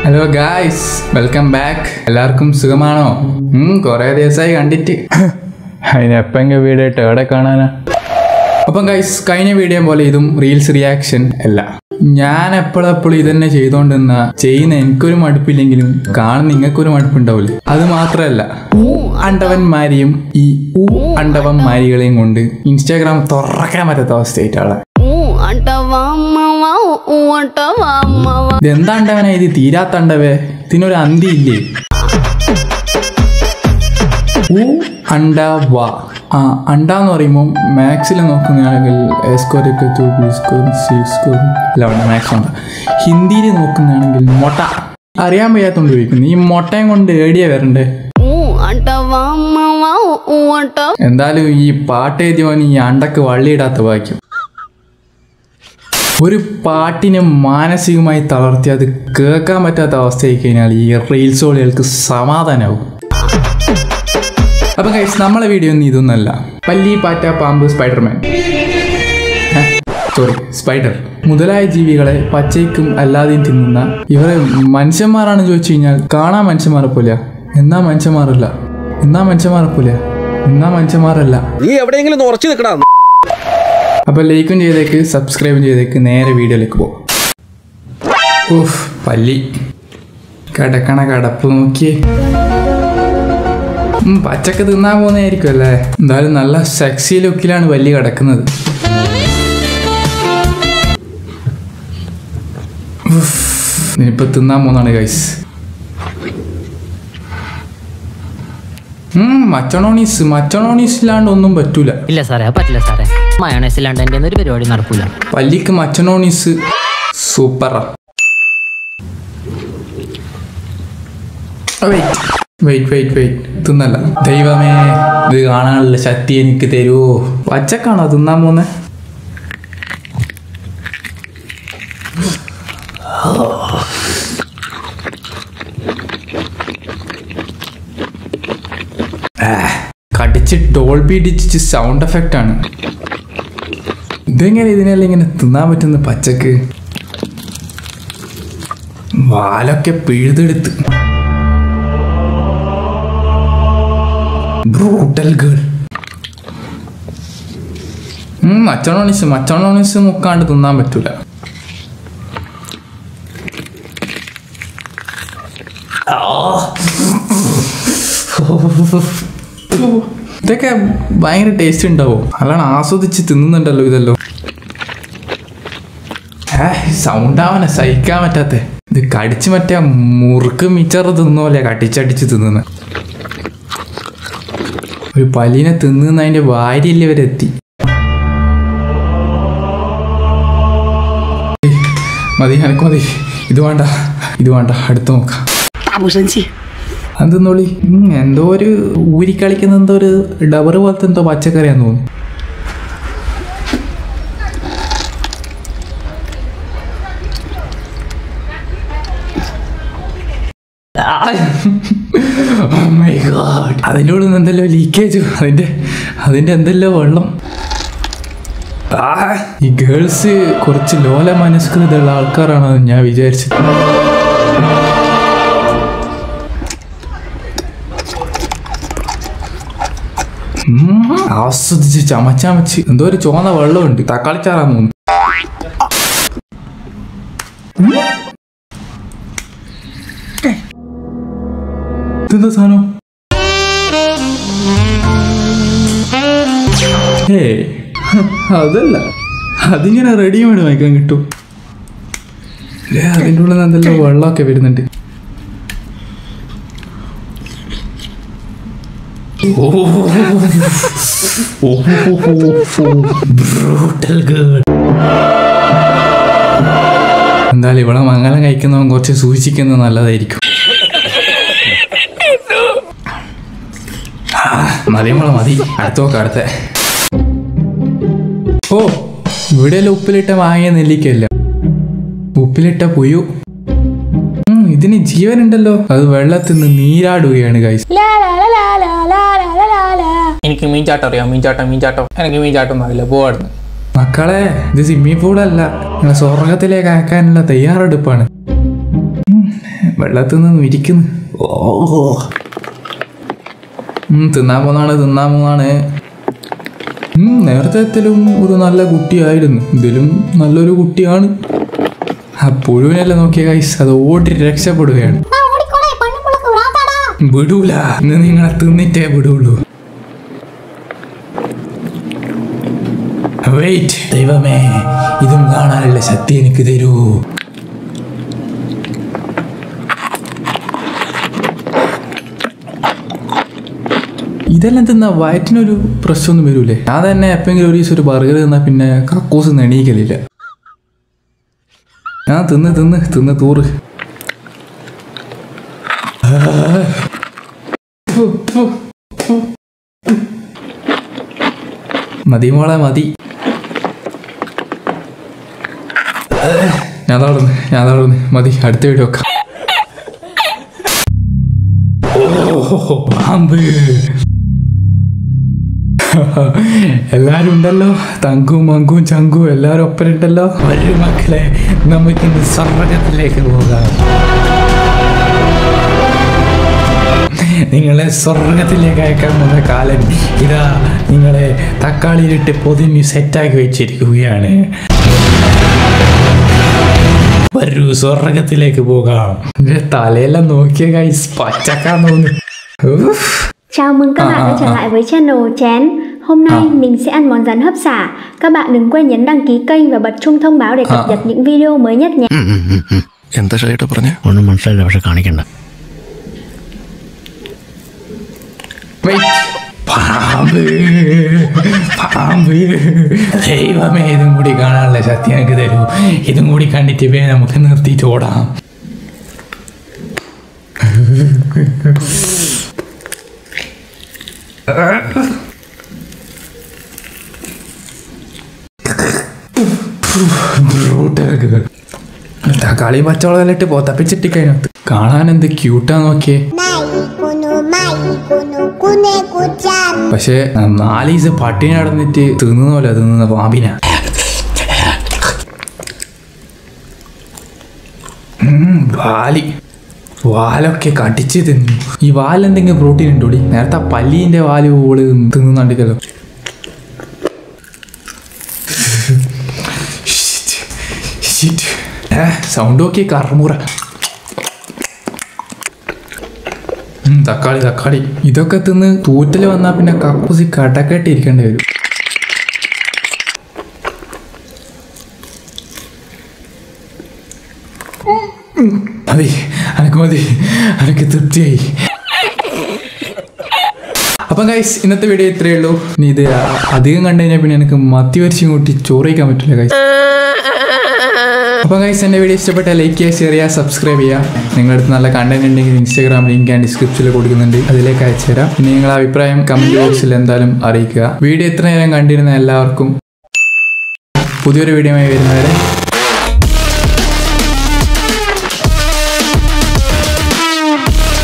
Hello guys welcome back എല്ലാവർക്കും സുഖമാണോ ഉം കുറേ ദിവസമായി കണ്ടിട്ട് അതിനെപ്പെങ്ക വീഡിയോ ഇട്ട് എവിടെ കാണാനാ അപ്പം ഗൈസ് കഴിഞ്ഞ വീഡിയോ പോലെ ഇതും റീൽസ് റിയാക്ഷൻ അല്ല ഞാൻ എപ്പോഴെപ്പോഴും ഇതന്നെ ചെയ്തോണ്ടിരുന്ന ചെയ്യുന്ന എനിക്കൊരു മടുപ്പില്ലെങ്കിലും കാണുന്ന നിങ്ങൾക്കൊരു മടുപ്പുണ്ടാവില്ലേ അത് മാത്രമല്ല ഊ അണ്ടവന്മാരെയും ഈ ഊ അണ്ടവന്മാരികളെയും കൊണ്ട് ഇൻസ്റ്റാഗ്രാം തുറക്കാൻ പറ്റാത്ത അവസ്ഥയായിട്ടാണ് ఊ అంటవా అమ్మవా ఊ అంటవా అమ్మవా ഇതെന്താ അണ്ടവനാ ഇത് തീരാത്ത അണ്ടവേ ഇതിനൊരു അന്തി ഇല്ലേ ഉ അണ്ട വ ആ അണ്ട എന്ന് പറയുമ്പോൾ മാത്സിൽ നോക്കുന്നതാണെങ്കിൽ A square to B square C square അല്ല വേണ്ട മാത്സ് ഉണ്ട് ഹിന്ദിയിൽ നോക്കുന്നതാണെങ്കിൽ മൊട്ട അറിയാൻ വയ്യാത്തോണ്ട് ചോദിക്കുന്നു ഈ മൊട്ടയും കൊണ്ട് ഏടിയ വരണ്ടേ ఊ అంటవా అమ్మవా ఊ అంటవా എന്തായാലും ഈ പാട്ട് എഴുതിയവൻ ഈ അണ്ടക്ക് വള്ളിയിടാത്ത വായിക്കും ഒരു പാട്ടിനെ മാനസികമായി തളർത്തി അത് കേൾക്കാൻ പറ്റാത്ത അവസ്ഥയായി കഴിഞ്ഞാൽ ഈ റീൽസ് ഓളികൾക്ക് സമാധാനമാവും അപ്പൊ ഗൈസ് നമ്മളെ വീഡിയോ ഒന്നും ഇതൊന്നല്ല പല്ലി പാറ്റ പാമ്പ് സ്പൈഡർമാൻ സോറി സ്പൈഡർ മുതലായ ജീവികളെ പച്ചയ്ക്കും അല്ലാതെയും തിന്നുന്ന ഇവരെ മനുഷ്യന്മാരാണെന്ന് ചോദിച്ചു കഴിഞ്ഞാൽ കാണാൻ മനുഷ്യന്മാരെ പോലെയാ എന്നാ മനുഷ്യന്മാരല്ല എന്നാ മനുഷ്യന്മാരെ പോലെയാ എന്നാ മനുഷ്യന്മാരല്ല നീ എവിടെയെങ്കിലും ഒന്ന് ഉറച്ചു നിൽക്കടാ അപ്പോൾ ലൈക്കും ചെയ്തേക്ക് സബ്സ്ക്രൈബും ചെയ്തേക്ക് നേരെ വീഡിയോയിലേക്ക് പോകും ഉഫ് പല്ലി കിടക്കണ കിടപ്പ് നോക്കിയേ ഉം, പച്ചക്ക് തിന്നാൻ പോകുന്നതായിരിക്കും അല്ലേ എന്തായാലും നല്ല സെക്സി ലുക്കിലാണ് പല്ലി കിടക്കുന്നത് ഉഫ്, ഇനിയിപ്പോ തിന്നാൻ പോകുന്നതാണ് ഗൈസ് മച്ചണോണീസ് മച്ചണോണീസ് ഇല്ലാണ്ട് ഒന്നും പറ്റൂല ഇല്ല സാറേ അത് പറ്റില്ല സാറേ മയോണൈസ് ഇല്ലാണ്ട് എൻ്റെ ഒരു പരിപാടി നടക്കൂല പല്ലിക്ക് മച്ചണോണീസ് സൂപ്പറാ വെയിറ്റ് വെയിറ്റ് വെയിറ്റ് തിന്നല്ല ദൈവമേ ഇത് കാണാനുള്ള ശക്തി എനിക്ക് തരുമോ പച്ചക്കാണോ തിന്നാൻ പോന്നെ ആ, കടിച്ച് ഡോൾബി ഇടിച്ച് സൗണ്ട് എഫക്റ്റ് ആണ് ഇതെങ്ങനെ ഇതിനെല്ലാം ഇങ്ങനെ തിന്നാൻ പറ്റുന്ന പച്ചക്ക് വാലൊക്കെ പിഴുതെടുത്ത് ബ്രൂട്ടൽ ഗേൾ മച്ചണോണിസ് മച്ചണോണിസ് മുക്കാണ്ട് തിന്നാൻ പറ്റൂല ഇതൊക്കെ ഭയങ്കര ടേസ്റ്റ് ഉണ്ടാവോ അല്ലാണ്ട് ആസ്വദിച്ച് തിന്നുന്നുണ്ടല്ലോ ഇതല്ലോ സൗണ്ട് ആവാനെ സഹിക്കാൻ പറ്റാത്ത ഇത് കടിച്ച് മറ്റേ മുറുക്ക് മിച്ചറ് തിന്നോലെ കടിച്ചടിച്ച് തിന്നുന്ന ഒരു പലീനെ തിന്നുന്ന അതിന്റെ വാരിയല്ലേ ഇവരെത്തി മതി എനക്ക് മതി ഇത് വേണ്ട ഇത് വേണ്ട അടുത്ത് നോക്കാം അതെന്തോളി എന്തോ ഒരു ഊരിക്കളിക്കുന്ന എന്തോ ഒരു ഡബറ് പോലത്തെ എന്തോ പച്ചക്കറിയാന്ന് തോന്നുന്നു Oh my God. അതിൻ്റെ ഉള്ളിൽ നിന്ന് എന്തെല്ലോ ലീക്കേജ് അതിന്റെ അതിന്റെ എന്തെല്ലോ വെള്ളം ആ, ഈ ഗേൾസ് കുറച്ച് ലോല മനസ്കൃതയുള്ള ആൾക്കാരാണെന്ന് ഞാൻ വിചാരിച്ചത് ഉം, ആസ്വദിച്ച് ചമച്ചമച്ച് എന്തോ ഒരു ചുവന്ന വെള്ളമുണ്ട് തക്കാളിച്ചാറാന്ന് തോന്നുന്നു ഇതെന്താ സാധനം ഏ അതല്ല അതിങ്ങനെ റെഡിമേഡ് വാങ്ങിക്കാൻ കിട്ടും ഏ അതിൻ്റെ ഉള്ളിൽ നിന്ന് എന്തെല്ലാം വെള്ളമൊക്കെ വരുന്നുണ്ട് എന്തായാലും ഇവിടെ മംഗലം കഴിക്കുന്നവൻ കുറച്ച് സൂക്ഷിക്കുന്നത് നല്ലതായിരിക്കും ആ, മതി മോളെ മതി അടുത്ത നോക്കാം അടുത്ത ഓ ഇവിടെ ഉപ്പിലിട്ട വാങ്ങിയ നെല്ലിക്കല്ല ഉപ്പിലിട്ട പുയു ഉം, ഇതിന് ജീവനുണ്ടല്ലോ അത് വെള്ളത്തിൽ നിന്ന് നീരാടുകയാണ് ഗൈസ് എനിക്ക് മീൻചാട്ടം അറിയാം മീൻചാട്ടം മീൻചാട്ടം എനിക്ക് മീൻചാട്ടം ഒന്നും അറിയില്ല പോവാടുന്നു മക്കളെ ഇത് സ്വിമ്മിംഗ് പൂളല്ല നിങ്ങളെ സ്വർഗത്തിലേക്ക് അയക്കാനുള്ള തയ്യാറെടുപ്പാണ് ഉം, വെള്ളത്തിൽ നിന്ന് ഇരിക്കുന്നു ഓ ഉം, തിന്നാൻ പോന്നാണ് തിന്നാൻ പോന്നാണ് ഉം, നേരത്തെത്തിലും ഒരു നല്ല കുട്ടിയായിരുന്നു ഇതിലും നല്ലൊരു കുട്ടിയാണ് ആ പുഴുവിനെല്ലാം നോക്കിയ കൈസ് അത് ഓടി രക്ഷപ്പെടുകയാണ് വിടൂല ഇന്ന് നിങ്ങളെ തിന്നിട്ടേ വിടുള്ളൂ വെയിറ്റ് ദൈവമേ ഇതും കാണാനുള്ള ശക്തി എനിക്ക് തരൂ ഇതെല്ലാം തിന്നാ വയറ്റിനൊരു പ്രശ്നമൊന്നും വരൂലേ ഞാൻ തന്നെ എപ്പെങ്കിലും ഒരു ദിവസം ഒരു ബർഗർ തിന്നാ പിന്നെ കക്കൂസ് എണീക്കലില്ല ഞാൻ തിന്ന് തിന്ന് തിന്ന് തൂറ് ഫു, ഫു, ഫു. മതി മോളെ മതി ഞാൻ തളർന്ന് ഞാൻ തളർന്ന് മതി അടുത്ത വീഡിയോ വെക്കാം ഓ പാമ്പ് എല്ലാരും ഉണ്ടല്ലോ തങ്കും മങ്കും ചങ്കും എല്ലാരും ഒപ്പരുണ്ടല്ലോ ഒരു മക്കളെ നമുക്കിന്ന് സ്വർഗത്തിലേക്ക് പോകാം നിങ്ങളെ സ്വർഗത്തിലേക്ക് അയക്കാൻ പോകുന്ന കാലൻ ഇതാ നിങ്ങളെ തക്കാളിയിലിട്ട് പൊതിഞ്ഞ് സെറ്റാക്കി വെച്ചിരിക്കുകയാണ് വരൂ സ്വർഗത്തിലേക്ക് പോകാം എന്റെ തലയെല്ലാം നോക്കിയ കൈസ് പച്ചക്കാൻ തോന്നുന്നു ഉഫ്. Chào mừng các À, bạn à, đã trở à. lại với channel Chén. Hôm nay À. mình sẽ ăn món rắn hấp xả. Các bạn đừng quên nhấn đăng ký kênh và bật chuông thông báo để À, cập à. nhật những video mới nhất nhé. എന്താ ഷൈട്ട പറഞ്ഞ ഒന്നും മനസ്സിലായില്ല പക്ഷെ കാണിക്കണ്ട Wait. പാമ്പ് പാമ്പ് ദൈവമേ ഇതും കൂടി കാണാനുള്ള ശക്തി എനിക്ക് തരൂ ഇതും കൂടി കണ്ടിട്ട് വേ നമുക്ക് നിർത്തിയിട്ട് ഓടാം ബ്രൂട്ടലുകൾ. തക്കാളി പച്ചവളം ഇട്ട് പോത്തപ്പിച്ചിട്ടിക്കതിനകത്ത് കാണാൻ എന്ത് ക്യൂട്ടാ നോക്കിയേ പക്ഷെ നാല് ദിവസം പട്ടിണി നടന്നിട്ട് തിന്നുന്ന പോലെ തിന്നുന്ന പാമ്പിനാ ഉം, വാലി വാലൊക്കെ കടിച്ച് തിന്നു ഈ വാലെന്തെങ്കിലും പ്രോട്ടീൻ ഉണ്ടോടി നേരത്തെ ആ പല്ലീന്റെ വാല് ഓള് തിന്നുന്നുണ്ടല്ലോ സൗണ്ട് നോക്കി കർമുറ ഉം, തക്കാളി തക്കാളി ഇതൊക്കെ തിന്ന് തൂറ്റല് വന്നാൽ പിന്നെ കക്കൂസി കടക്കെട്ടി ഇരിക്കേണ്ടി വരും ഉം, മതി അനക്ക് മതി അനക്ക് തൃപ്തിയായി അപ്പം ഗൈസ് ഇന്നത്തെ വീഡിയോ ഇത്രയേ ഉള്ളൂ ഇനി ഇത് അ- അധികം കണ്ടു കഴിഞ്ഞാൽ പിന്നെ എനിക്ക് മത്തി വരച്ചും കൂട്ടി ചോറ് കഴിക്കാൻ പറ്റില്ല ഗൈസ് അപ്പോൾ ഗൈസ് എൻ്റെ വീഡിയോ ഇഷ്ടപ്പെട്ടാൽ ലൈക്ക് ചെയ്യുക ഷെയർ ചെയ്യുക സബ്സ്ക്രൈബ് ചെയ്യുക നിങ്ങളുടെ അടുത്ത് നല്ല കണ്ടന്റ് ഉണ്ടെങ്കിൽ ഇൻസ്റ്റാഗ്രാം ലിങ്ക് ഞാൻ ഡിസ്ക്രിപ്ഷനിൽ കൊടുക്കുന്നുണ്ട് അതിലേക്ക് അയച്ചു തരാം പിന്നെ നിങ്ങളുടെ അഭിപ്രായം കമൻറ്റ് ബോക്സിൽ എന്തായാലും അറിയിക്കുക വീഡിയോ ഇത്ര നേരം കണ്ടിരുന്ന എല്ലാവർക്കും പുതിയൊരു വീഡിയോയുമായി വരുന്നവരെ